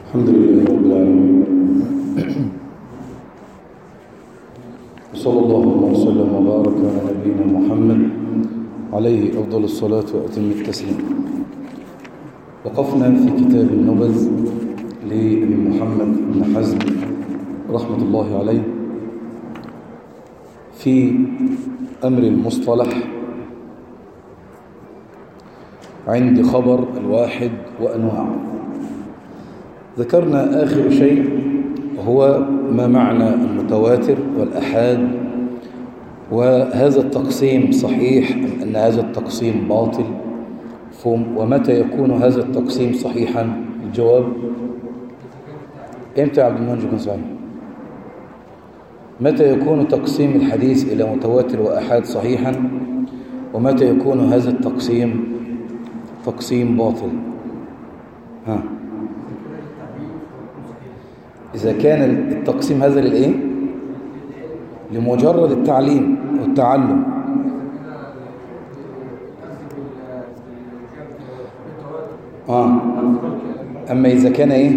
الحمد لله رب العالمين وصلى الله وسلم وبارك على نبينا محمد عليه أفضل الصلاة وأتم التسليم وقفنا في كتاب النبذ لأبي محمد بن حزم رحمة الله عليه في أمر المصطلح عند خبر الواحد وأنواعه ذكرنا آخر شيء هو ما معنى المتواتر والأحاد وهذا التقسيم صحيح أم أن هذا التقسيم باطل فهم ومتى يكون هذا التقسيم صحيحا الجواب امتى عبد المنجي يكون صحيح متى يكون تقسيم الحديث إلى متواتر وأحاد صحيحا ومتى يكون هذا التقسيم تقسيم باطل ها إذا كان التقسيم هذا للإيه؟ لمجرد التعليم والتعلم آه أما إذا كان إيه؟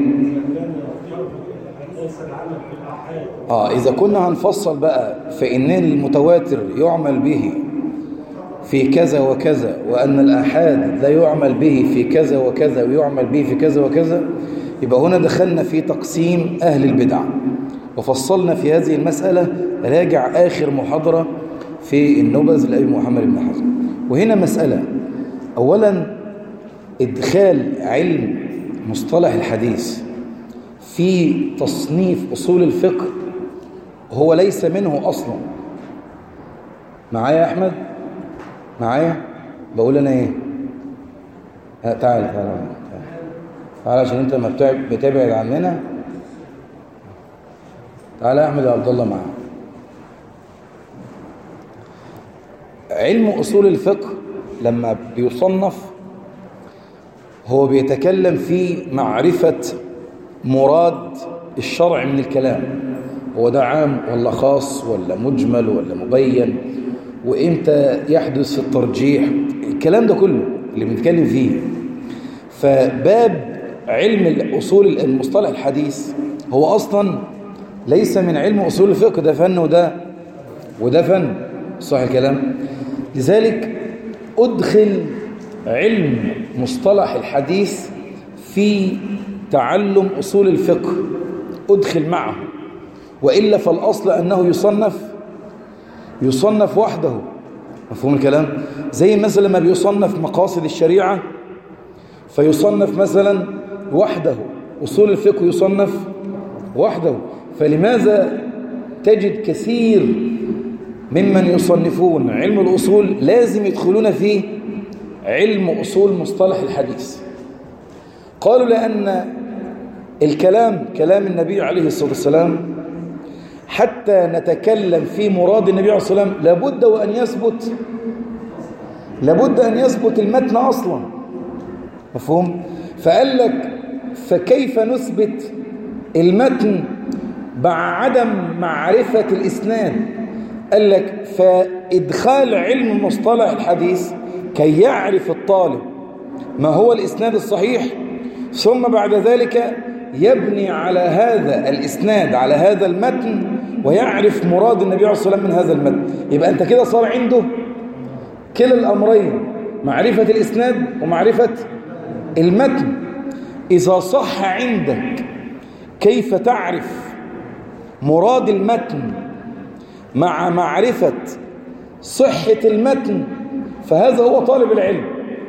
آه إذا كنا هنفصل بقى فإن المتواتر يعمل به في كذا وكذا وأن الآحاد لا يعمل به في كذا وكذا ويعمل به في كذا وكذا يبقى هنا دخلنا في تقسيم أهل البدع وفصلنا في هذه المسألة راجع آخر محاضرة في النبذ لأبي محمد بن حزم وهنا مسألة أولا إدخال علم مصطلح الحديث في تصنيف أصول الفقه هو ليس منه أصلا معايا يا أحمد معايا بقول أنا إيه تعال تعال تعال عشان انت لما بتبعد عننا تعال يا احمد يا عبد الله معانا علم اصول الفقه لما بيصنف هو بيتكلم في معرفة مراد الشرع من الكلام هو ده عام ولا خاص ولا مجمل ولا مبين وامتى يحدث الترجيح الكلام ده كله اللي بنتكلم فيه فباب علم الأصول المصطلح الحديث هو أصلا ليس من علم أصول الفقه ده فن وده وده فن صح الكلام لذلك أدخل علم مصطلح الحديث في تعلم أصول الفقه أدخل معه وإلا فالأصل أنه يصنف يصنف وحده مفهوم الكلام زي مثلا ما بيصنف مقاصد الشريعة فيصنف مثلا وحده أصول الفقه يصنف وحده فلماذا تجد كثير ممن يصنفون علم الأصول لازم يدخلون في علم أصول مصطلح الحديث قالوا لأن الكلام كلام النبي عليه الصلاة والسلام حتى نتكلم في مراد النبي عليه الصلاة والسلام لابد وأن يثبت لابد أن يثبت المتن أصلا مفهوم؟ فقال لك فكيف نثبت المتن مع عدم معرفة الإسناد قال لك فإدخال علم مصطلح الحديث كي يعرف الطالب ما هو الإسناد الصحيح ثم بعد ذلك يبني على هذا الإسناد على هذا المتن ويعرف مراد النبي عليه الصلاة والسلام من هذا المتن يبقى أنت كده صار عنده كلا الأمرين معرفة الإسناد ومعرفة المتن إذا صح عندك كيف تعرف مراد المتن مع معرفة صحة المتن فهذا هو طالب العلم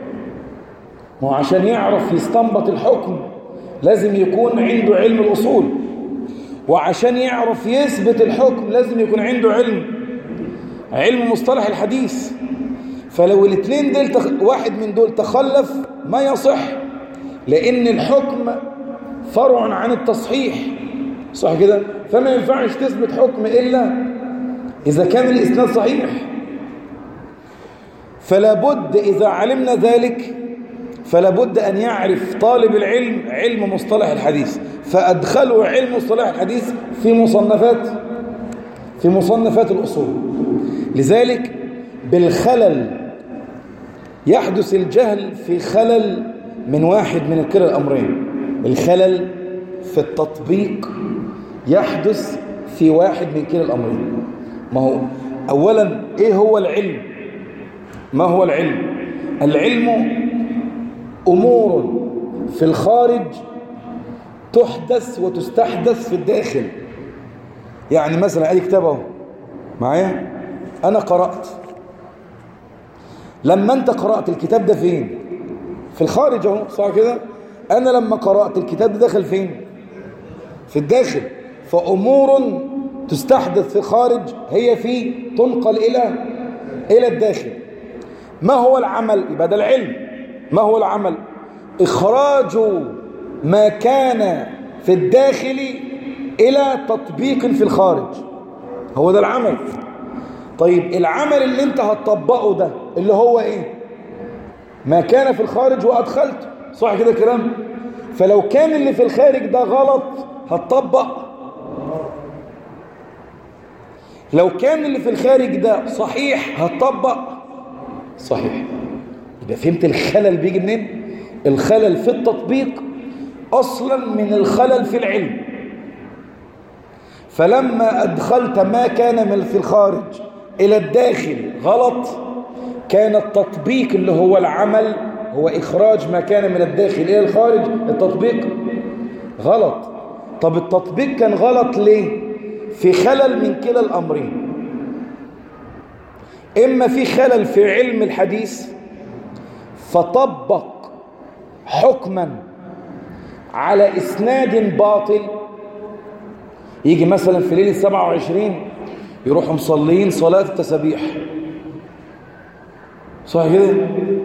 وعشان يعرف يستنبط الحكم لازم يكون عنده علم الأصول وعشان يعرف يثبت الحكم لازم يكون عنده علم علم مصطلح الحديث فلو الاثنين دول تخ... واحد من دول تخلف ما يصح لأن الحكم فرع عن التصحيح صح كده فما ينفعش تثبت حكم إلا إذا كان الإسناد صحيح فلا بد إذا علمنا ذلك فلا بد أن يعرف طالب العلم علم مصطلح الحديث فأدخلوا علم مصطلح الحديث في مصنفات في مصنفات الأصول لذلك بالخلل يحدث الجهل في خلل من واحد من كلا الأمرين الخلل في التطبيق يحدث في واحد من كلا الأمرين ما هو أولا إيه هو العلم ما هو العلم العلم أمور في الخارج تحدث وتستحدث في الداخل يعني مثلا أي كتابه معايا أنا قرأت لما أنت قرأت الكتاب ده فين في الخارج اهو صح كده أنا لما قرأت الكتاب ده دخل فين في الداخل فأمور تستحدث في الخارج هي في تنقل إلى إلى الداخل ما هو العمل يبقى ده العلم ما هو العمل إخراج ما كان في الداخل إلى تطبيق في الخارج هو ده العمل طيب العمل اللي انت هتطبقه ده اللي هو ايه ما كان في الخارج وأدخلته صح كده كلام فلو كان اللي في الخارج ده غلط هتطبق لو كان اللي في الخارج ده صحيح هتطبق صحيح يبقى فهمت الخلل بيجي منين الخلل في التطبيق أصلا من الخلل في العلم فلما أدخلت ما كان من في الخارج إلى الداخل غلط كان التطبيق اللي هو العمل هو إخراج ما كان من الداخل إلى الخارج التطبيق غلط طب التطبيق كان غلط ليه في خلل من كلا الأمرين إما في خلل في علم الحديث فطبق حكما على إسناد باطل يجي مثلا في ليلة 27 يروحوا مصلين صلاة التسبيح صح كده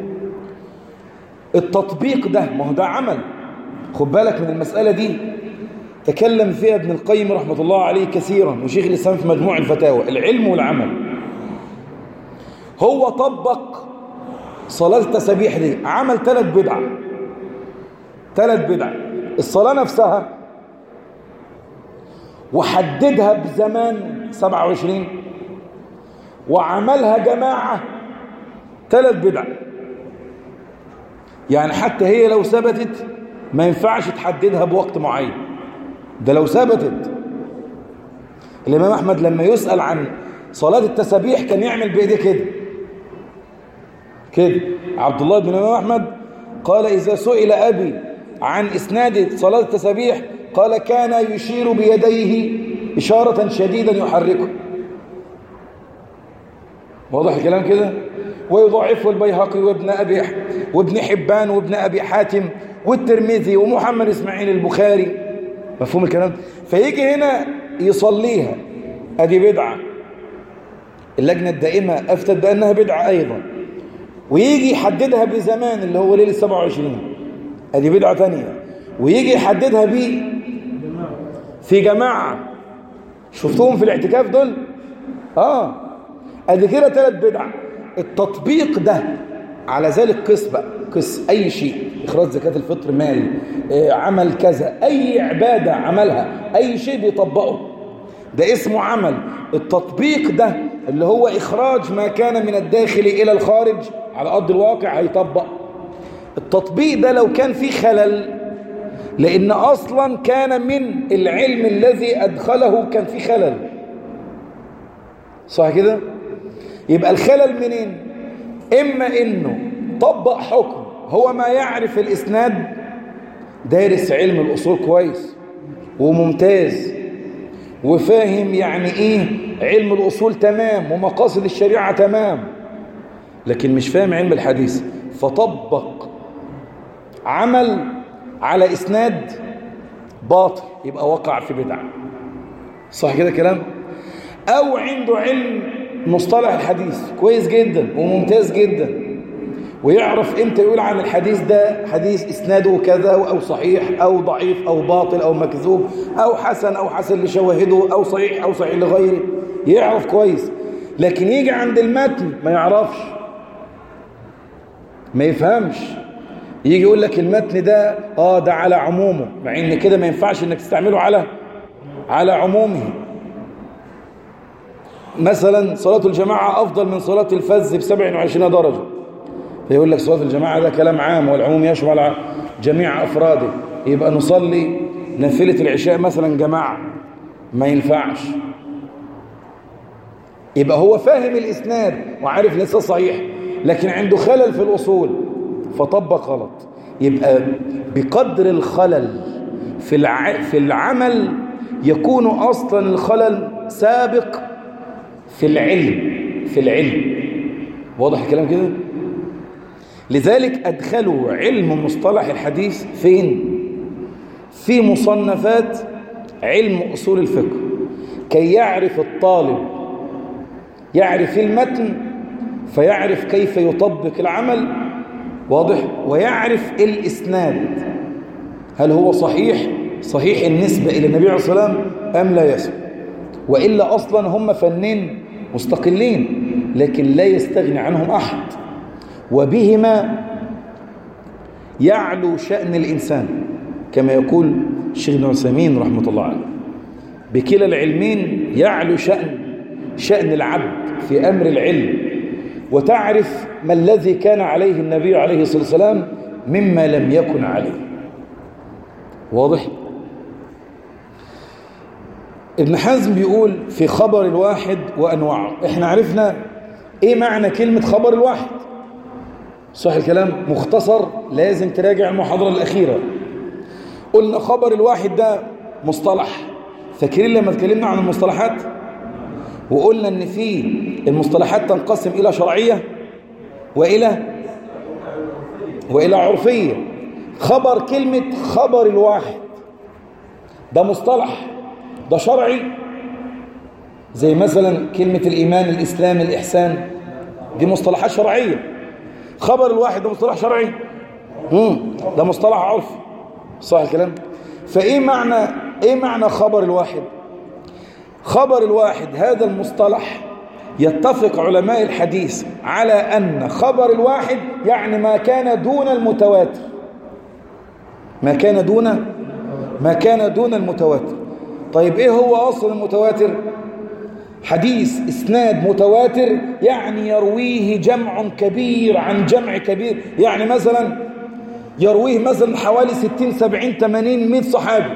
التطبيق ده ما هو ده عمل خد بالك من المسألة دي تكلم فيها ابن القيم رحمة الله عليه كثيرا وشيخ الإسلام في مجموع الفتاوى العلم والعمل هو طبق صلاة التسبيح دي عمل ثلاث بدع ثلاث بدع الصلاة نفسها وحددها بزمان 27 وعملها جماعة ثلاث بدع يعني حتى هي لو ثبتت ما ينفعش تحددها بوقت معين ده لو ثبتت الإمام أحمد لما يسأل عن صلاة التسبيح كان يعمل بإيديه كده كده عبد الله بن الإمام أحمد قال إذا سئل أبي عن إسناد صلاة التسبيح قال كان يشير بيديه إشارة شديدا يحركه واضح الكلام كده ويضعفه البيهقي وابن أبي وابن حبان وابن أبي حاتم والترمذي ومحمد إسماعيل البخاري مفهوم الكلام فيجي هنا يصليها ادي بدعة اللجنة الدائمة أفتت بأنها بدعة أيضا ويجي يحددها بزمان اللي هو ليلة 27 ادي بدعة تانية ويجي يحددها ب في جماعة شفتوهم في الاعتكاف دول اه ادي كده ثلاث بدع التطبيق ده على ذلك قس بقى قس اي شيء اخراج زكاة الفطر مال آه، عمل كذا اي عبادة عملها اي شيء بيطبقه ده اسمه عمل التطبيق ده اللي هو اخراج ما كان من الداخل الى الخارج على ارض الواقع هيطبق التطبيق ده لو كان فيه خلل لأن أصلا كان من العلم الذي أدخله كان فيه خلل صح كده؟ يبقى الخلل منين؟ إما إنه طبق حكم هو ما يعرف الإسناد دارس علم الأصول كويس وممتاز وفاهم يعني إيه علم الأصول تمام ومقاصد الشريعة تمام لكن مش فاهم علم الحديث فطبق عمل على إسناد باطل يبقى وقع في بدعة صح كده كلام أو عنده علم مصطلح الحديث كويس جدا وممتاز جدا ويعرف امتى يقول عن الحديث ده حديث اسناده كذا او صحيح او ضعيف او باطل او مكذوب او حسن او حسن لشواهده او صحيح او صحيح لغيره يعرف كويس لكن يجي عند المتن ما يعرفش ما يفهمش يجي يقول لك المتن ده اه ده على عمومه مع ان كده ما ينفعش انك تستعمله على على عمومه مثلا صلاة الجماعة أفضل من صلاة الفز ب 27 درجة فيقول لك صلاة الجماعة ده كلام عام والعموم يشمل جميع أفراده يبقى نصلي نافلة العشاء مثلا جماعة ما ينفعش يبقى هو فاهم الإسناد وعارف لسه صحيح لكن عنده خلل في الأصول فطبق غلط يبقى بقدر الخلل في الع... في العمل يكون أصلا الخلل سابق في العلم في العلم واضح الكلام كده لذلك أدخلوا علم مصطلح الحديث فين في مصنفات علم أصول الفقه كي يعرف الطالب يعرف المتن فيعرف كيف يطبق العمل واضح ويعرف الإسناد هل هو صحيح صحيح النسبة إلى النبي عليه الصلاة والسلام أم لا يسمى وإلا أصلا هم فنين مستقلين لكن لا يستغني عنهم أحد وبهما يعلو شأن الإنسان كما يقول الشيخ ابن عثيمين رحمة الله عليه بكلا العلمين يعلو شأن شأن العبد في أمر العلم وتعرف ما الذي كان عليه النبي عليه الصلاة والسلام مما لم يكن عليه واضح؟ ابن حزم بيقول في خبر الواحد وأنواعه احنا عرفنا ايه معنى كلمة خبر الواحد صح الكلام مختصر لازم تراجع المحاضرة الأخيرة قلنا خبر الواحد ده مصطلح فاكرين لما اتكلمنا عن المصطلحات وقلنا ان في المصطلحات تنقسم الى شرعية والى والى عرفية خبر كلمة خبر الواحد ده مصطلح ده شرعي زي مثلا كلمة الإيمان الإسلام الإحسان دي مصطلحات شرعية خبر الواحد ده مصطلح شرعي مم. ده مصطلح عرفي صح الكلام فإيه معنى إيه معنى خبر الواحد خبر الواحد هذا المصطلح يتفق علماء الحديث على أن خبر الواحد يعني ما كان دون المتواتر ما كان دون ما كان دون المتواتر طيب ايه هو اصل المتواتر حديث اسناد متواتر يعني يرويه جمع كبير عن جمع كبير يعني مثلا يرويه مثلا حوالي 60 70 80 100 صحابي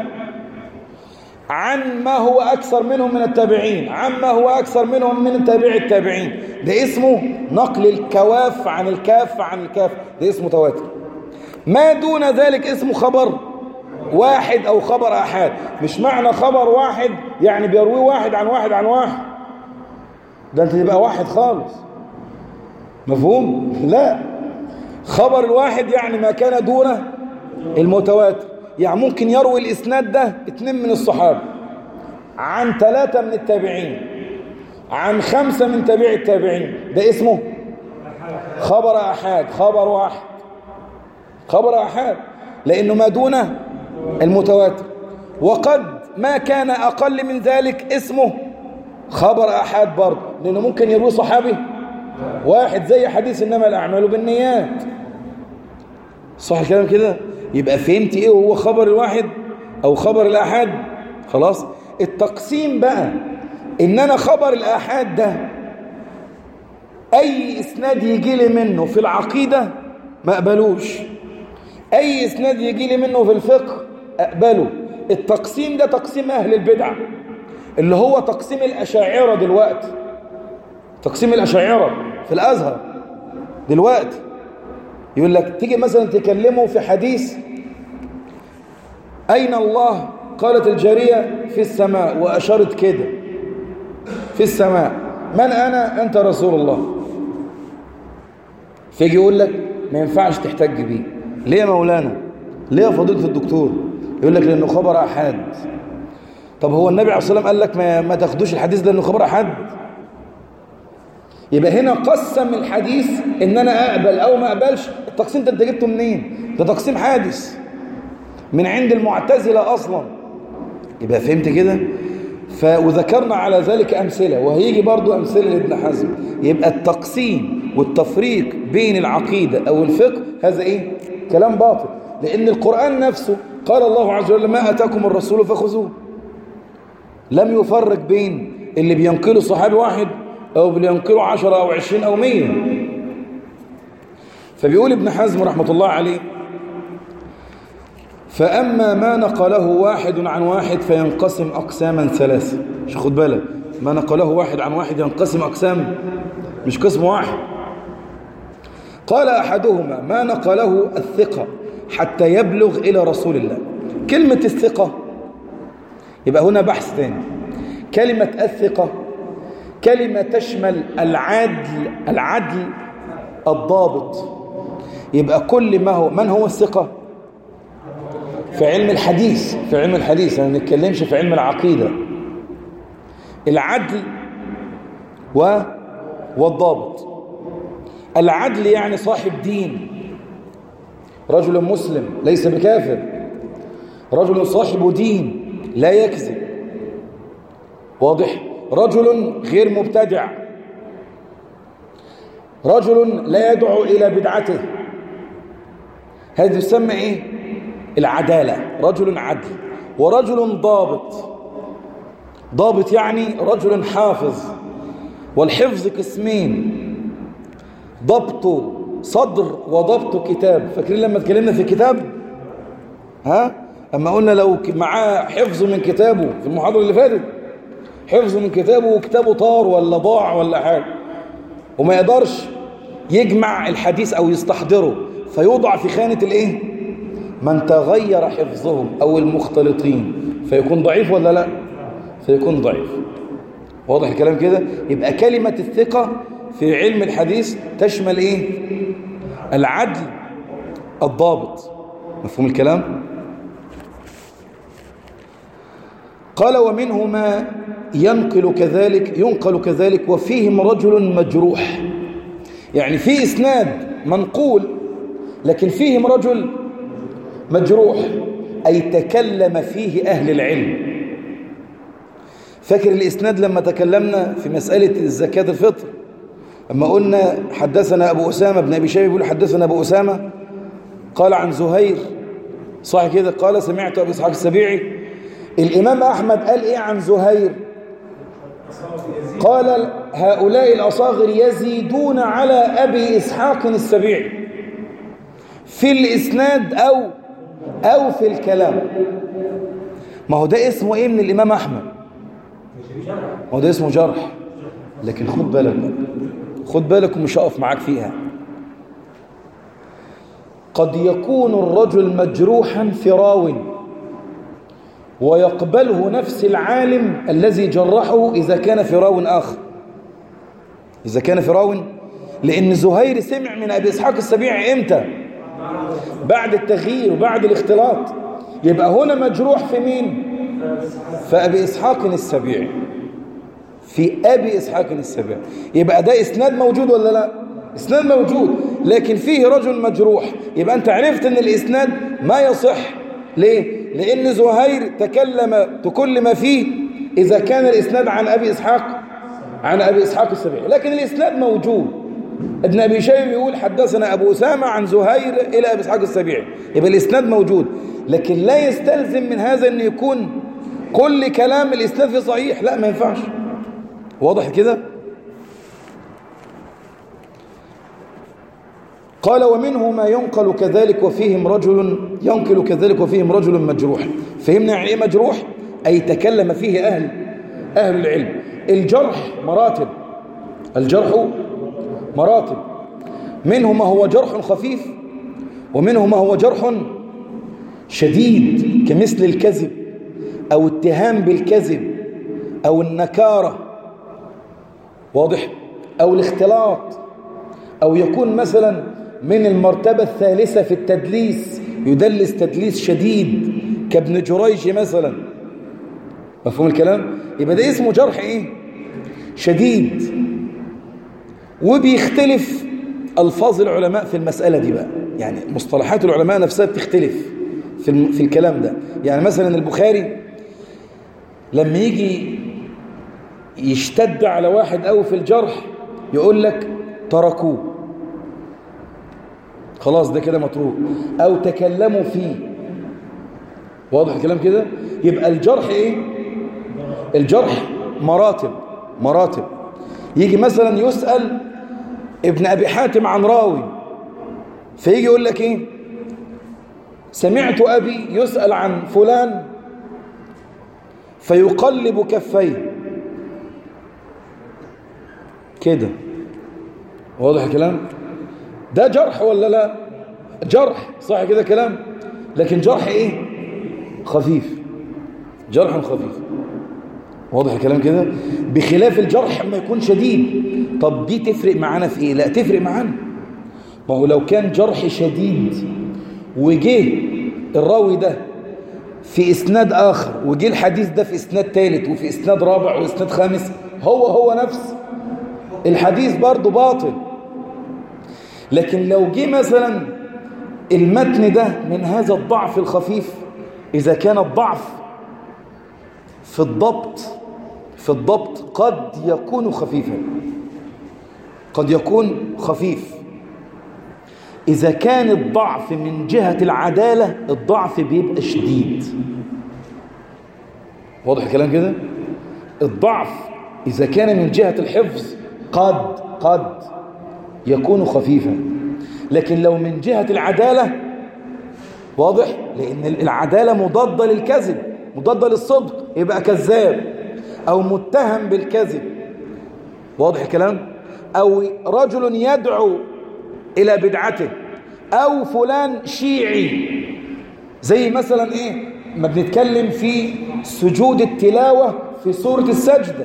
عن ما هو أكثر منهم من التابعين عن ما هو أكثر منهم من تابع التابعين ده اسمه نقل الكواف عن الكاف عن الكاف ده اسمه تواتر ما دون ذلك اسمه خبر واحد أو خبر أحد مش معنى خبر واحد يعني بيرويه واحد عن واحد عن واحد ده انت تبقى واحد خالص مفهوم؟ لا خبر الواحد يعني ما كان دون المتواتر يعني ممكن يروي الإسناد ده اتنين من الصحابة عن ثلاثة من التابعين عن خمسة من تابع التابعين ده اسمه خبر أحاد خبر واحد خبر أحاد لأنه ما دون المتواتر وقد ما كان أقل من ذلك اسمه خبر أحاد برضه لأنه ممكن يروي صحابي واحد زي حديث إنما الأعمال بالنيات صح الكلام كده يبقى فهمت إيه هو خبر الواحد أو خبر الأحاد خلاص التقسيم بقى إن أنا خبر الأحاد ده أي إسناد يجي لي منه في العقيدة ما أقبلوش أي إسناد يجي لي منه في الفقه أقبله التقسيم ده تقسيم أهل البدع اللي هو تقسيم الأشاعرة دلوقتي تقسيم الأشاعرة في الأزهر دلوقتي يقول لك تيجي مثلا تكلمه في حديث أين الله قالت الجارية في السماء وأشارت كده في السماء من أنا أنت رسول الله فيجي يقول لك ما ينفعش تحتج بيه ليه يا مولانا ليه يا فضيلة الدكتور يقول لك لأنه خبر أحد طب هو النبي عليه الصلاة والسلام قال لك ما, ما تاخدوش الحديث ده لأنه خبر أحد يبقى هنا قسم الحديث ان انا اقبل او ما اقبلش التقسيم ده انت جبته منين ده تقسيم حادث من عند المعتزلة اصلا يبقى فهمت كده ف... وذكرنا على ذلك امثله وهيجي برضو امثله لابن حزم يبقى التقسيم والتفريق بين العقيده او الفقه هذا ايه كلام باطل لان القران نفسه قال الله عز وجل ما اتاكم الرسول فخذوه لم يفرق بين اللي بينقله صحابي واحد أو بينقلوا عشرة أو عشرين أو مية فبيقول ابن حزم رحمة الله عليه فأما ما نقله واحد عن واحد فينقسم أقساما ثلاثة مش خد بالك ما نقله واحد عن واحد ينقسم أقسام مش قسم واحد قال أحدهما ما نقله الثقة حتى يبلغ إلى رسول الله كلمة الثقة يبقى هنا بحث ثاني كلمة الثقة كلمة تشمل العدل العدل الضابط يبقى كل ما هو من هو الثقة في علم الحديث في علم الحديث ما نتكلمش في علم العقيدة العدل و والضابط العدل يعني صاحب دين رجل مسلم ليس بكافر رجل صاحب دين لا يكذب واضح رجل غير مبتدع رجل لا يدعو إلى بدعته هذا يسمى إيه العدالة رجل عدل ورجل ضابط ضابط يعني رجل حافظ والحفظ قسمين ضبط صدر وضبط كتاب فاكرين لما اتكلمنا في كتاب ها اما قلنا لو معاه حفظ من كتابه في المحاضرة اللي فاتت حفظ من كتابه وكتابه طار ولا ضاع ولا حاجة وما يقدرش يجمع الحديث او يستحضره فيوضع في خانة الايه من تغير حفظهم او المختلطين فيكون ضعيف ولا لا فيكون ضعيف واضح الكلام كده يبقى كلمة الثقة في علم الحديث تشمل ايه العدل الضابط مفهوم الكلام قال ومنه ما ينقل كذلك ينقل كذلك وفيهم رجل مجروح يعني في اسناد منقول لكن فيهم رجل مجروح أي تكلم فيه أهل العلم فاكر الإسناد لما تكلمنا في مسألة زكاة الفطر أما قلنا حدثنا أبو أسامة بن أبي شيبة يقول حدثنا أبو أسامة قال عن زهير صح كده قال سمعت أبي إسحاق السبيعي الإمام أحمد قال إيه عن زهير قال هؤلاء الأصاغر يزيدون على أبي إسحاق السبيعي في الإسناد أو أو في الكلام ما هو ده اسمه إيه من الإمام أحمد ما هو ده اسمه جرح لكن خد بالك بقى خد بالك ومش هقف معاك فيها قد يكون الرجل مجروحا في راو ويقبله نفس العالم الذي جرحه إذا كان في راو آخر إذا كان في راو لأن زهير سمع من أبي إسحاق السبيع إمتى بعد التغيير وبعد الاختلاط يبقى هنا مجروح في مين في أبي إسحاق السبيع في أبي إسحاق السبيع يبقى ده إسناد موجود ولا لا إسناد موجود لكن فيه رجل مجروح يبقى أنت عرفت أن الإسناد ما يصح ليه لأن زهير تكلم تكلم فيه إذا كان الإسناد عن أبي إسحاق عن أبي إسحاق السبيعي لكن الإسناد موجود ابن أبي شيب يقول حدثنا أبو أسامة عن زهير إلى أبي إسحاق السبيعي يبقى الإسناد موجود لكن لا يستلزم من هذا أن يكون كل كلام الإسناد في صحيح لا ما ينفعش واضح كده قال ومنه ما ينقل كذلك وفيهم رجل ينقل كذلك وفيهم رجل مجروح فهمنا يعني ايه مجروح أي تكلم فيه أهل أهل العلم الجرح مراتب الجرح مراتب منه ما هو جرح خفيف ومنه ما هو جرح شديد كمثل الكذب أو اتهام بالكذب أو النكارة واضح أو الاختلاط أو يكون مثلا من المرتبة الثالثة في التدليس يدلس تدليس شديد كابن جريج مثلا مفهوم الكلام يبقى ده اسمه جرح ايه شديد وبيختلف الفاظ العلماء في المسألة دي بقى يعني مصطلحات العلماء نفسها بتختلف في, في الكلام ده يعني مثلا البخاري لما يجي يشتد على واحد أو في الجرح يقول لك تركوه خلاص ده كده متروك أو تكلموا فيه واضح الكلام كده يبقى الجرح إيه الجرح مراتب مراتب يجي مثلا يسأل ابن أبي حاتم عن راوي فيجي يقول لك إيه سمعت أبي يسأل عن فلان فيقلب كفيه كده واضح الكلام ده جرح ولا لا جرح صح كده كلام لكن جرح ايه خفيف جرح خفيف واضح الكلام كده بخلاف الجرح ما يكون شديد طب دي تفرق معانا في ايه لا تفرق معانا ما هو لو كان جرح شديد وجه الراوي ده في اسناد اخر وجه الحديث ده في اسناد ثالث وفي اسناد رابع واسناد خامس هو هو نفس الحديث برضه باطل لكن لو جه مثلا المتن ده من هذا الضعف الخفيف إذا كان الضعف في الضبط في الضبط قد يكون خفيفا قد يكون خفيف إذا كان الضعف من جهة العدالة الضعف بيبقى شديد واضح الكلام كده الضعف إذا كان من جهة الحفظ قد قد يكون خفيفا لكن لو من جهة العدالة واضح لأن العدالة مضادة للكذب مضادة للصدق يبقى كذاب أو متهم بالكذب واضح الكلام أو رجل يدعو إلى بدعته أو فلان شيعي زي مثلا إيه ما بنتكلم في سجود التلاوة في سورة السجدة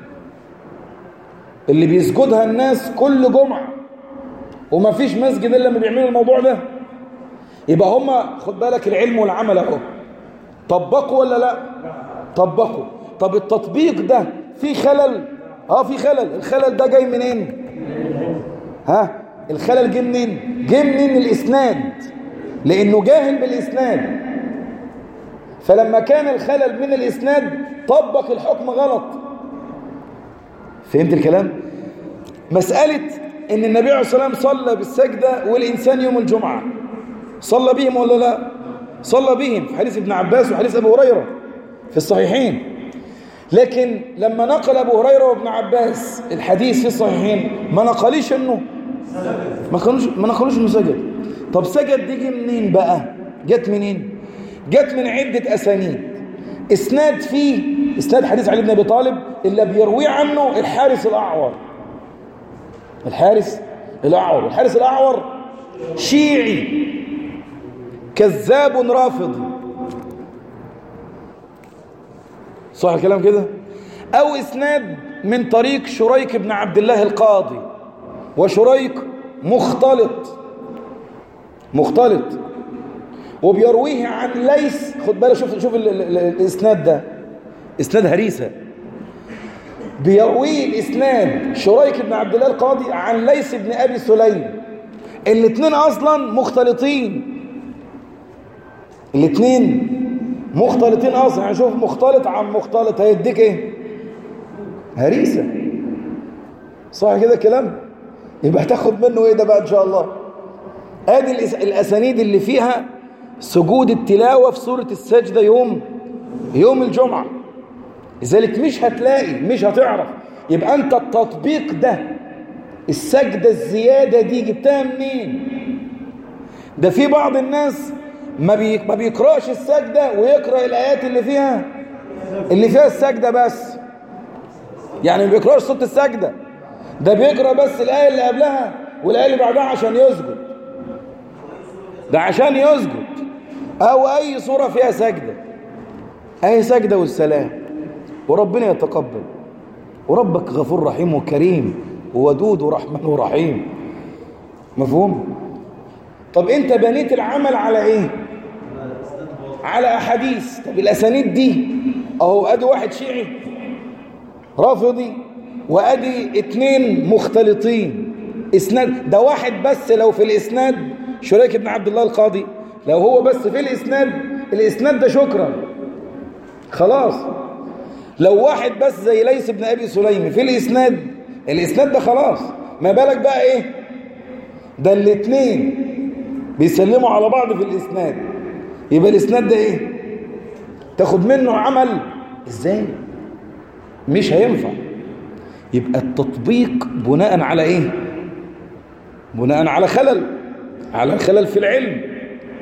اللي بيسجدها الناس كل جمعة وما فيش مسجد إلا لما بيعملوا الموضوع ده يبقى هما خد بالك العلم والعمل اهو طبقوا ولا لا طبقوا طب التطبيق ده في خلل اه في خلل الخلل ده جاي منين ها الخلل جه منين جه منين الاسناد لانه جاهل بالاسناد فلما كان الخلل من الاسناد طبق الحكم غلط فهمت الكلام مسألة ان النبي عليه الصلاة والسلام صلى بالسجدة والإنسان يوم الجمعة صلى بهم ولا لا صلى بهم في حديث ابن عباس وحديث أبو هريرة في الصحيحين لكن لما نقل أبو هريرة وابن عباس الحديث في الصحيحين ما نقليش انه ما قالوش ما نقلوش انه سجد طب سجد دي جه منين بقى جت منين جت من عدة أسانيد اسناد فيه اسناد حديث علي بن ابي طالب اللي بيروي عنه الحارس الاعور الحارس الاعور الحارس الاعور شيعي كذاب رافضي صح الكلام كده او اسناد من طريق شريك بن عبد الله القاضي وشريك مختلط مختلط وبيرويه عن ليس خد بالك شوف شوف ال ال الاسناد ده اسناد هريسه بيرويه الاسناد شريك بن عبد الله القاضي عن ليس بن ابي سليم الاثنين اصلا مختلطين الاثنين مختلطين اصلا يعني شوف مختلط عن مختلط هيديك ايه هريسه صح كده الكلام يبقى هتاخد منه ايه ده بقى ان شاء الله ادي الاسانيد اللي فيها سجود التلاوة في سورة السجدة يوم يوم الجمعة لذلك مش هتلاقي مش هتعرف يبقى انت التطبيق ده السجدة الزيادة دي جبتها منين ده في بعض الناس ما بي ما بيقراش السجدة ويقرأ الآيات اللي فيها اللي فيها السجدة بس يعني ما بيقراش صوت السجدة ده بيقرأ بس الآية اللي قبلها والآية اللي بعدها عشان يسجد ده عشان يسجد أو أي صورة فيها سجدة أي سجدة والسلام وربنا يتقبل وربك غفور رحيم وكريم وودود ورحمن ورحيم مفهوم؟ طب أنت بنيت العمل على إيه؟ على أحاديث طب الأسانيد دي أهو أدي واحد شيعي رافضي وأدي اتنين مختلطين إسناد ده واحد بس لو في الإسناد شريك بن عبد الله القاضي لو هو بس في الإسناد الإسناد ده شكرا خلاص لو واحد بس زي ليس بن أبي سليم في الإسناد الإسناد ده خلاص ما بالك بقى إيه ده الاتنين بيسلموا على بعض في الإسناد يبقى الإسناد ده إيه تاخد منه عمل إزاي مش هينفع يبقى التطبيق بناء على إيه بناء على خلل على خلل في العلم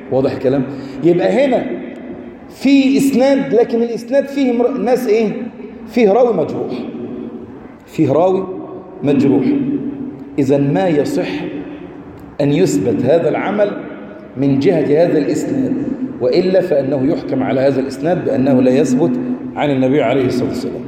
واضح الكلام يبقى هنا في إسناد لكن الإسناد فيه ناس إيه فيه راوي مجروح فيه راوي مجروح إذا ما يصح أن يثبت هذا العمل من جهة هذا الإسناد وإلا فأنه يحكم على هذا الإسناد بأنه لا يثبت عن النبي عليه الصلاة والسلام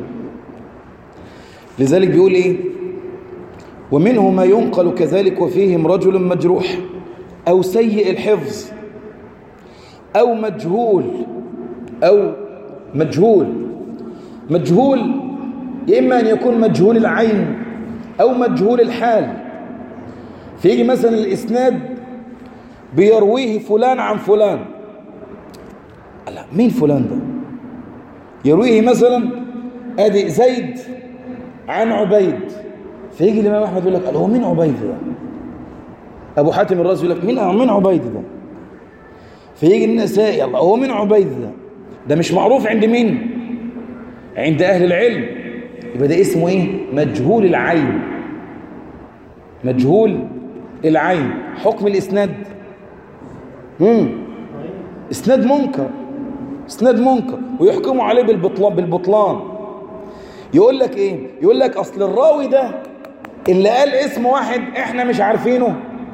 لذلك بيقول إيه ومنه ما ينقل كذلك وفيهم رجل مجروح أو سيء الحفظ أو مجهول أو مجهول مجهول إما أن يكون مجهول العين أو مجهول الحال فيجي مثلا الإسناد بيرويه فلان عن فلان لا مين فلان ده يرويه مثلا ادي زيد عن عبيد فيجي الامام احمد يقول لك هو مين عبيد ده ابو حاتم الرازي يقول لك مين مين عبيد ده فيجي النسائي الله هو مين عبيد ده ده مش معروف عند مين عند اهل العلم يبقى ده اسمه ايه مجهول العين مجهول العين حكم الاسناد امم اسناد منكر اسناد منكر ويحكموا عليه بالبطلان بالبطلان يقول لك ايه يقول لك اصل الراوي ده اللي قال اسم واحد احنا مش عارفينه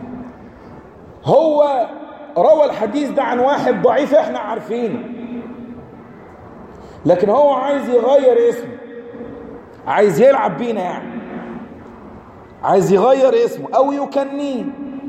هو روى الحديث ده عن واحد ضعيف احنا عارفينه لكن هو عايز يغير اسمه عايز يلعب بينا يعني عايز يغير اسمه او يكنيه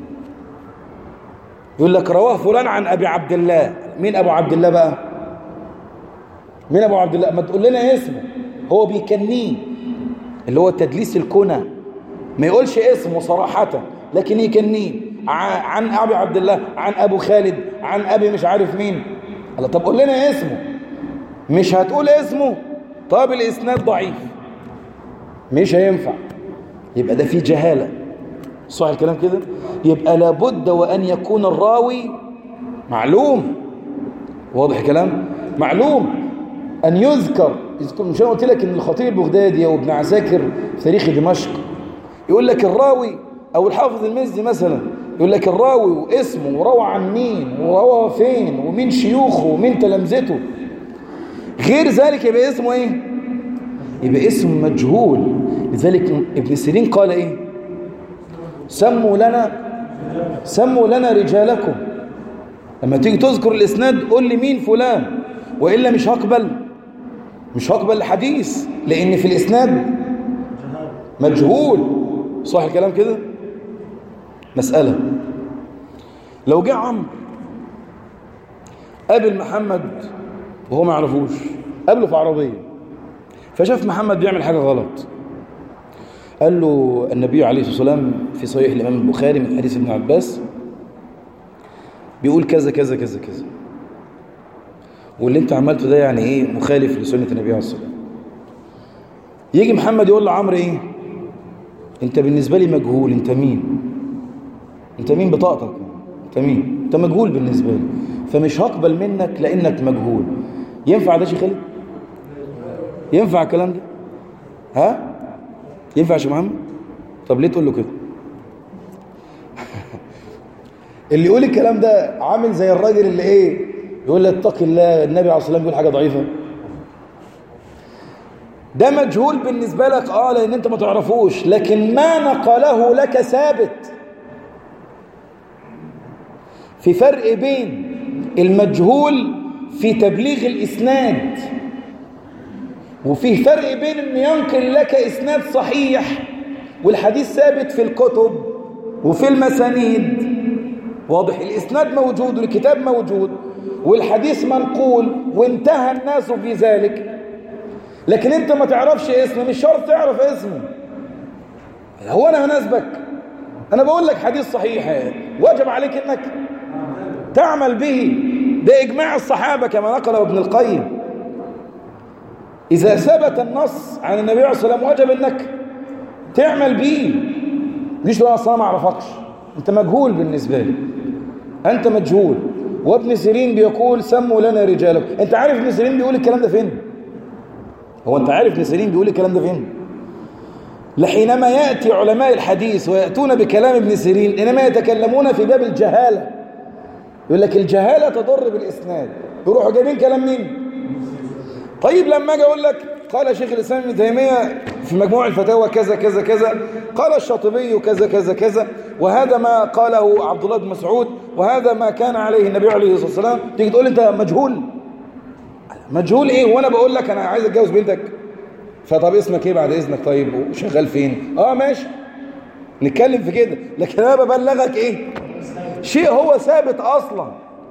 يقول لك رواه فلان عن ابي عبد الله مين ابو عبد الله بقى مين ابو عبد الله ما تقول لنا اسمه هو بيكنيه اللي هو تدليس الكنى ما يقولش اسمه صراحة لكن يكنيه عن ابي عبد الله عن ابو خالد عن ابي مش عارف مين الله طب قول لنا اسمه مش هتقول اسمه طب الاسناد ضعيف مش هينفع يبقى ده فيه جهالة صح الكلام كده يبقى لابد وأن يكون الراوي معلوم واضح الكلام معلوم أن يذكر مش أنا قلت لك إن الخطيب البغدادي أو ابن عساكر في تاريخ دمشق يقول لك الراوي أو الحافظ المزي مثلا يقول لك الراوي واسمه وروى عن مين وروى فين ومين شيوخه ومين تلامذته غير ذلك يبقى اسمه ايه يبقى اسم مجهول لذلك ابن سيرين قال ايه سموا لنا سموا لنا رجالكم لما تيجي تذكر الاسناد قول لي مين فلان والا مش هقبل مش هقبل الحديث لان في الاسناد مجهول صح الكلام كده مسألة لو جه عمرو قابل محمد وهو ما يعرفوش قابله في عربية فشاف محمد بيعمل حاجة غلط قال له النبي عليه الصلاة والسلام في صحيح الإمام البخاري من حديث ابن عباس بيقول كذا كذا كذا كذا واللي انت عملته ده يعني ايه مخالف لسنة النبي عليه الصلاة والسلام يجي محمد يقول لعمرو ايه انت بالنسبة لي مجهول انت مين انت مين بطاقتك انت مين انت مجهول بالنسبة لي فمش هقبل منك لانك مجهول ينفع ده شيخ خالد ينفع الكلام ده ها ينفع يا شيخ محمد طب ليه تقول له كده اللي يقول الكلام ده عامل زي الراجل اللي ايه يقول لك اتق الله النبي عليه الصلاه والسلام بيقول حاجه ضعيفه ده مجهول بالنسبه لك اه لان انت ما تعرفوش لكن ما نقله لك ثابت في فرق بين المجهول في تبليغ الاسناد وفي فرق بين ان ينقل لك اسناد صحيح والحديث ثابت في الكتب وفي المسانيد واضح الاسناد موجود والكتاب موجود والحديث منقول وانتهى الناس في ذلك لكن انت ما تعرفش اسمه مش شرط تعرف اسمه هو انا هناسبك انا بقول لك حديث صحيح واجب عليك انك تعمل به ده اجماع الصحابة كما نقله ابن القيم إذا ثبت النص عن النبي عليه الصلاة والسلام وجب أنك تعمل به ليش لا أصلا ما أعرفكش أنت مجهول بالنسبة لي أنت مجهول وابن سيرين بيقول سموا لنا رجالكم أنت عارف ابن سيرين بيقول الكلام ده فين هو أنت عارف ابن سيرين بيقول الكلام ده فين لحينما يأتي علماء الحديث ويأتون بكلام ابن سيرين إنما يتكلمون في باب الجهالة يقول لك الجهالة تضر بالإسناد يروحوا جايبين كلام مين طيب لما اجي اقول لك قال شيخ الإسلام ابن تيمية في مجموع الفتاوى كذا كذا كذا قال الشاطبي كذا كذا كذا وهذا ما قاله عبد الله بن مسعود وهذا ما كان عليه النبي عليه الصلاة والسلام تيجي تقول انت مجهول مجهول ايه وانا بقول لك انا عايز اتجوز بنتك فطب اسمك ايه بعد اذنك طيب وشغال فين اه ماشي نتكلم في كده لكن انا ببلغك ايه شيء هو ثابت اصلا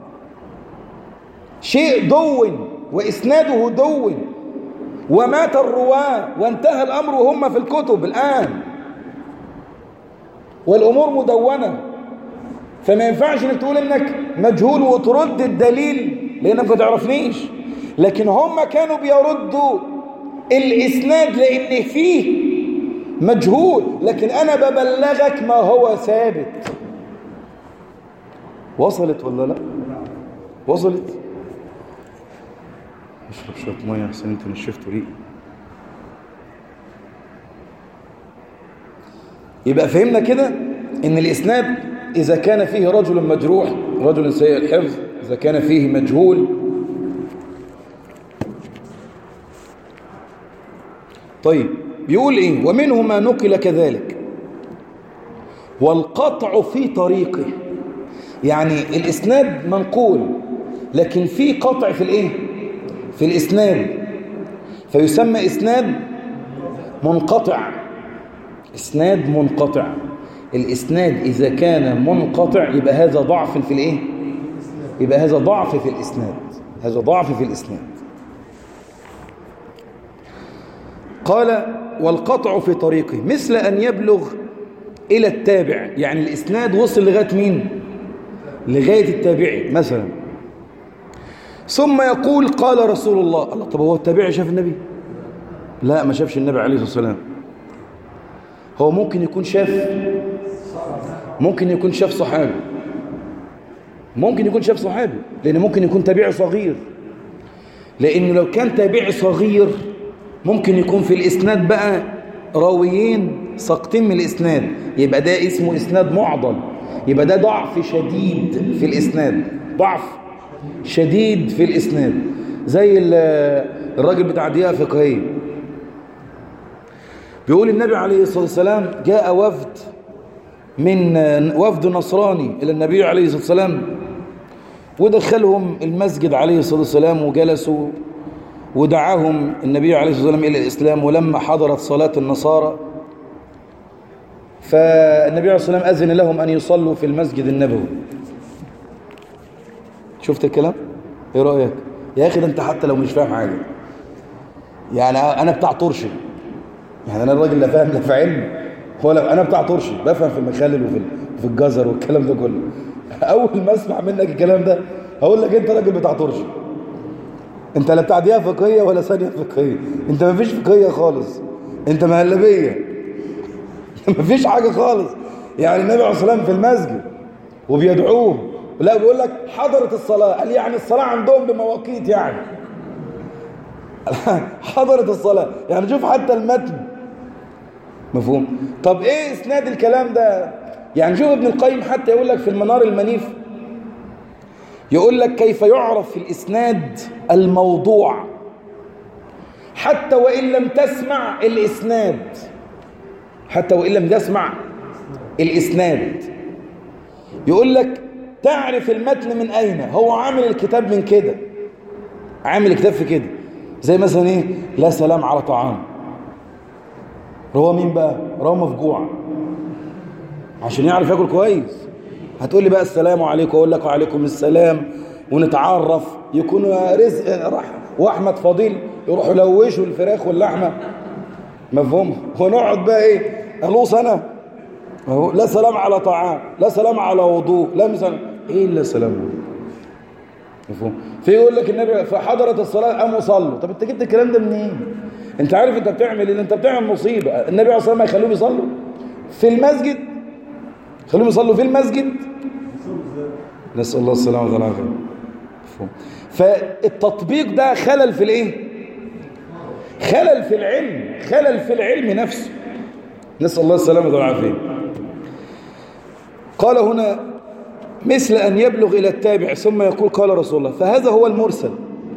شيء دون واسناده دون ومات الرواه وانتهى الامر وهم في الكتب الان والامور مدونه فما ينفعش انك تقول انك مجهول وترد الدليل لانك ما تعرفنيش لكن هم كانوا بيردوا الاسناد لان فيه مجهول لكن انا ببلغك ما هو ثابت وصلت ولا لا وصلت اشرب شويه ميه احسن انت نشفت ريقي يبقى فهمنا كده ان الاسناد اذا كان فيه رجل مجروح رجل سيء الحفظ اذا كان فيه مجهول طيب بيقول ايه ومنه ما نقل كذلك والقطع في طريقه يعني الاسناد منقول لكن في قطع في الايه في الاسناد فيسمى اسناد منقطع اسناد منقطع الاسناد اذا كان منقطع يبقى هذا ضعف في الايه يبقى هذا ضعف في الاسناد هذا ضعف في الاسناد قال والقطع في طريقه مثل أن يبلغ إلى التابع يعني الإسناد وصل لغاية مين لغاية التابعي مثلا ثم يقول قال رسول الله الله طب هو التابعي شاف النبي لا ما شافش النبي عليه الصلاة والسلام هو ممكن يكون شاف ممكن يكون شاف صحابي ممكن يكون شاف صحابي لأن ممكن يكون تابعي صغير لأنه لو كان تابعي صغير ممكن يكون في الإسناد بقى راويين ساقطين من الإسناد يبقى ده اسمه إسناد معضل يبقى ده ضعف شديد في الإسناد ضعف شديد في الإسناد زي الراجل بتاع دقيقة فقهية بيقول النبي عليه الصلاة والسلام جاء وفد من وفد نصراني إلى النبي عليه الصلاة والسلام ودخلهم المسجد عليه الصلاة والسلام وجلسوا ودعاهم النبي عليه الصلاة والسلام إلى الإسلام ولما حضرت صلاة النصارى فالنبي عليه الصلاة والسلام أذن لهم أن يصلوا في المسجد النبوي شفت الكلام؟ إيه رأيك؟ يا أخي ده أنت حتى لو مش فاهم حاجة يعني أنا بتاع طرشي يعني أنا الراجل لا فاهم لا في علم ولا أنا بتاع طرشي بفهم في المخلل وفي في الجزر والكلام ده كله أول ما أسمع منك الكلام ده هقول لك أنت راجل بتاع طرشي انت لا بتاع دقيقه فقهيه ولا ثانيه فقهيه انت ما فيش فقهيه خالص انت مهلبيه ما فيش حاجه خالص يعني النبي عليه الصلاه والسلام في المسجد وبيدعوه لا بيقول لك حضرت الصلاه قال يعني الصلاه عندهم بمواقيت يعني حضرت الصلاه يعني شوف حتى المتن مفهوم طب ايه اسناد الكلام ده يعني شوف ابن القيم حتى يقول لك في المنار المنيف يقول لك كيف يعرف في الإسناد الموضوع حتى وإن لم تسمع الإسناد حتى وإن لم تسمع الإسناد يقول لك تعرف المتن من أين هو عامل الكتاب من كده عامل الكتاب في كده زي مثلا إيه لا سلام على طعام رواه مين بقى رواه مفجوع عشان يعرف ياكل كويس هتقول لي بقى السلام عليكم اقول لك وعليكم السلام ونتعرف يكون رزق راح واحمد فضيل يروحوا يلوشوا الفراخ واللحمه مفهوم ونقعد بقى ايه الوص انا اهو لا سلام على طعام لا سلام على وضوء لا مثلا ايه الا سلام مفهوم في يقول لك النبي فحضرت الصلاه قاموا صلوا طب انت جبت الكلام ده منين انت عارف انت بتعمل ايه انت بتعمل مصيبه النبي عليه الصلاه والسلام يخلوهم يصلوا في المسجد خلوهم يصلوا في المسجد نسأل الله السلامة والعافية فالتطبيق ده خلل في الايه خلل في العلم خلل في العلم نفسه نسأل الله السلامة والعافية قال هنا مثل أن يبلغ إلى التابع ثم يقول قال رسول الله فهذا هو المرسل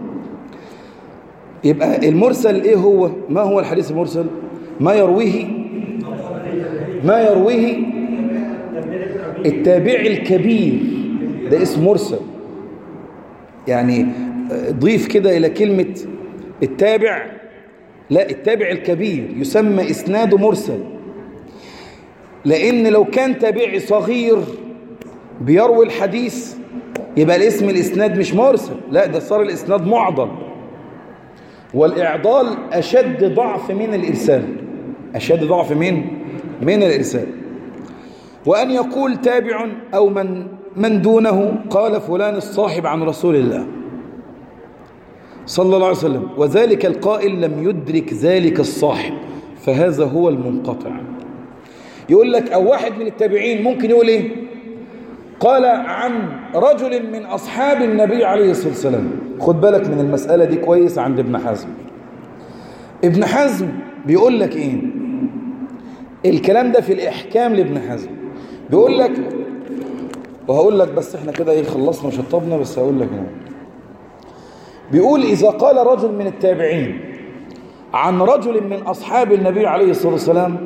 يبقى المرسل إيه هو ما هو الحديث المرسل ما يرويه ما يرويه التابع الكبير ده اسم مرسل يعني ضيف كده إلى كلمة التابع لا التابع الكبير يسمى إسناد مرسل لأن لو كان تابعي صغير بيروي الحديث يبقى الاسم الإسناد مش مرسل لا ده صار الإسناد معضل والإعضال أشد ضعف من الإرسال أشد ضعف من من الإرسال وأن يقول تابع أو من من دونه قال فلان الصاحب عن رسول الله صلى الله عليه وسلم وذلك القائل لم يدرك ذلك الصاحب فهذا هو المنقطع يقول لك أو واحد من التابعين ممكن يقول إيه قال عن رجل من أصحاب النبي عليه الصلاة والسلام خد بالك من المسألة دي كويس عند ابن حزم ابن حزم بيقول لك إيه الكلام ده في الإحكام لابن حزم بيقول لك وهقول لك بس احنا كده ايه خلصنا وشطبنا بس هقول لك هنا بيقول إذا قال رجل من التابعين عن رجل من أصحاب النبي عليه الصلاة والسلام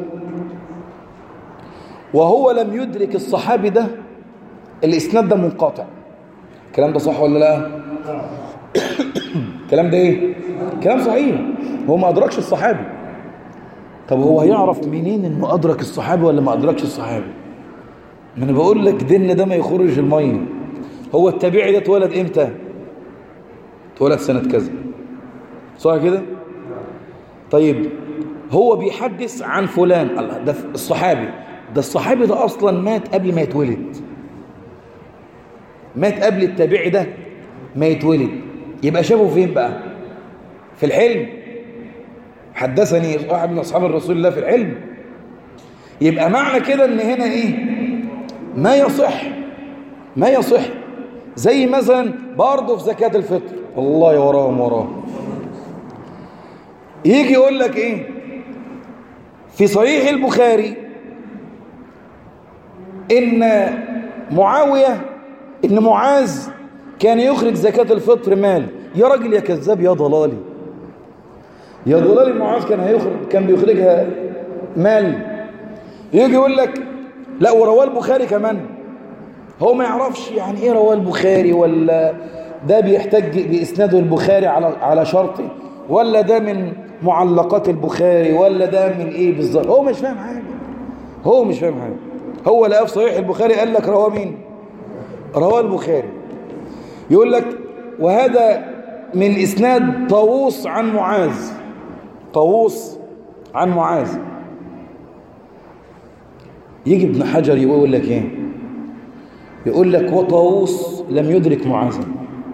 وهو لم يدرك الصحابي ده الإسناد ده منقطع الكلام ده صح ولا لا الكلام ده ايه كلام صحيح هو ما أدركش الصحابي طب هو هيعرف منين انه أدرك الصحابي ولا ما أدركش الصحابي ما انا بقول لك دين ده ما يخرج الميه هو التابعي ده اتولد امتى اتولد سنة كذا صح كده طيب هو بيحدث عن فلان الله ده الصحابي ده الصحابي ده اصلا مات قبل ما يتولد مات قبل التابعي ده ما يتولد يبقى شافه فين بقى في الحلم حدثني واحد من اصحاب الرسول الله في العلم يبقى معنى كده ان هنا ايه ما يصح ما يصح زي مثلا برضه في زكاة الفطر والله وراهم وراهم يجي يقول لك ايه في صحيح البخاري ان معاوية ان معاذ كان يخرج زكاة الفطر مال يا راجل يا كذاب يا ضلالي يا ضلالي معاذ كان هيخرج كان بيخرجها مال يجي يقول لك لا ورواه البخاري كمان هو ما يعرفش يعني ايه رواه البخاري ولا ده بيحتج باسناده البخاري على على شرطه ولا ده من معلقات البخاري ولا ده من ايه بالظبط هو مش فاهم حاجه هو مش فاهم حاجه هو لقى في صحيح البخاري قال لك رواه مين رواه البخاري يقول لك وهذا من اسناد طاووس عن معاذ طاووس عن معاذ يجي ابن حجر يقول لك ايه يقول لك وطاووس لم يدرك معاذا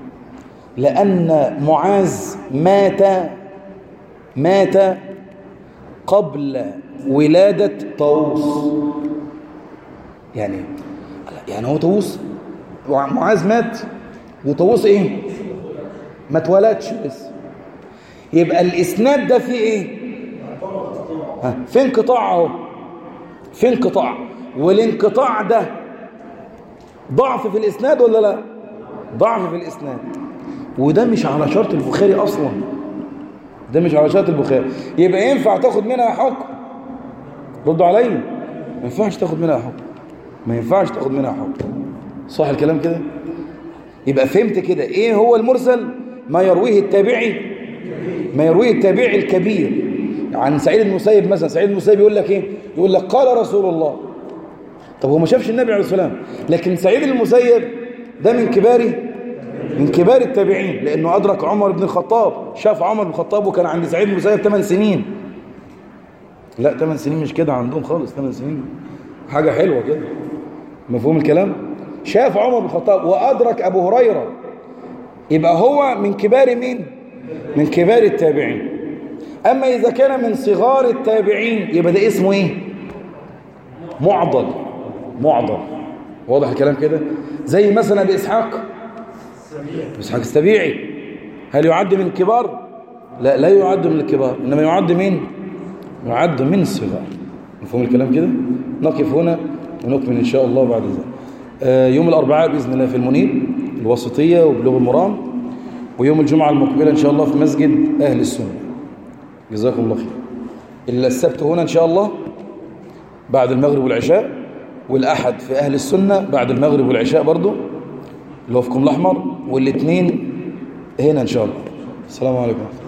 لأن معاذ مات مات قبل ولادة طاووس يعني يعني هو طاووس معاذ مات وطاووس ايه ما اتولدش لسه يبقى الاسناد ده فيه ايه ها في انقطاع اهو في انقطاع والانقطاع ده ضعف في الاسناد ولا لا ضعف في الاسناد وده مش على شرط البخاري اصلا ده مش على شرط البخاري يبقى ينفع تاخد منها حكم ردوا عليا ما ينفعش تاخد منها حكم ما ينفعش تاخد منها حكم صح الكلام كده يبقى فهمت كده ايه هو المرسل ما يرويه التابعي ما يرويه التابعي الكبير عن سعيد المسيب مثلا سعيد المسيب يقول لك ايه يقول لك قال رسول الله طب هو ما شافش النبي عليه الصلاه والسلام لكن سعيد المسيب ده من كبار من كبار التابعين لانه ادرك عمر بن الخطاب شاف عمر بن الخطاب وكان عند سعيد المسيب 8 سنين لا 8 سنين مش كده عندهم خالص 8 سنين حاجه حلوه كده مفهوم الكلام شاف عمر بن الخطاب وادرك ابو هريره يبقى هو من كبار مين من كبار التابعين اما اذا كان من صغار التابعين يبقى ده اسمه ايه معضل معضل واضح الكلام كده زي مثلا بإسحاق إسحاق السبيعي هل يعد من الكبار لا لا يعد من الكبار إنما يعد من يعد من الصغار مفهوم الكلام كده نقف هنا ونكمل إن شاء الله بعد ذلك آه، يوم الأربعاء بإذن الله في المنيب الوسطية وبلوغ المرام ويوم الجمعة المقبلة إن شاء الله في مسجد أهل السنة جزاكم الله خير إلا السبت هنا إن شاء الله بعد المغرب والعشاء والأحد في أهل السنة بعد المغرب والعشاء برضو اللي هو في كم الأحمر والاثنين هنا إن شاء الله السلام عليكم